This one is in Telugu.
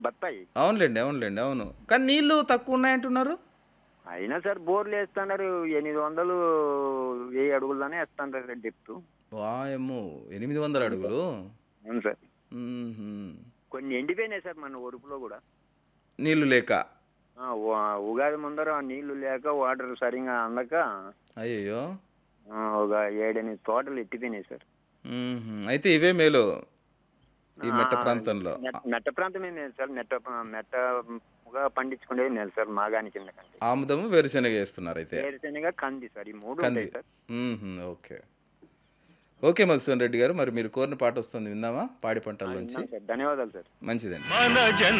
బత్తాయి అవునులేండి అవునులేండి అవును కానీ నీళ్లు తక్కువ ఉన్నాయంటున్నారు అయినా సార్ బోర్లు వేస్తున్నారు ఎనిమిది వందలు వెయ్యి అడుగుల్లోనే వేస్తున్నారు సార్ డెప్త్ వాయమ్మో ఎనిమిది వందల అడుగులు అవును సార్ మ్మ్హ్మ్. కొన్ని ఎండిపోయినాయి సార్ మన ఒరుపులో కూడా నీళ్లు లేక ఆ, ఉ- ఉగాది ముందర నీళ్లు లేక వాటర్ సరిగా అందక అయ్యయ్యో ఆ, ఒక ఏడెనిమిది తోటలు ఎట్టిపోయినాయి సార్ మ్మ్హ్మ్. అయితే ఇవే మేలు ఈ మెట్ట ఆ, ప్రాంతంలో మెట్ట- మెట్ట ప్రాంతమే మేలు సార్ మెట్ట మెట్టగా పండించుకునేది మేలు సార్ మాగాని కింద కంటే ఆముదము వేరుశెనగ వేస్తున్నారు అయితే వేరుశనగ కంది సార్ ఈ మూడు కంది ఉంటాయి సార్ మ్మ్హ్మ్. ఓకే ఓకే మధుసూదన్ రెడ్డి గారు మరి మీరు కోరిన పాట వస్తుంది విందామా పాడి పంటల నుంచి విన్నాం సార్ ధన్యవాదాలు సార్ మంచిదండి మన జన్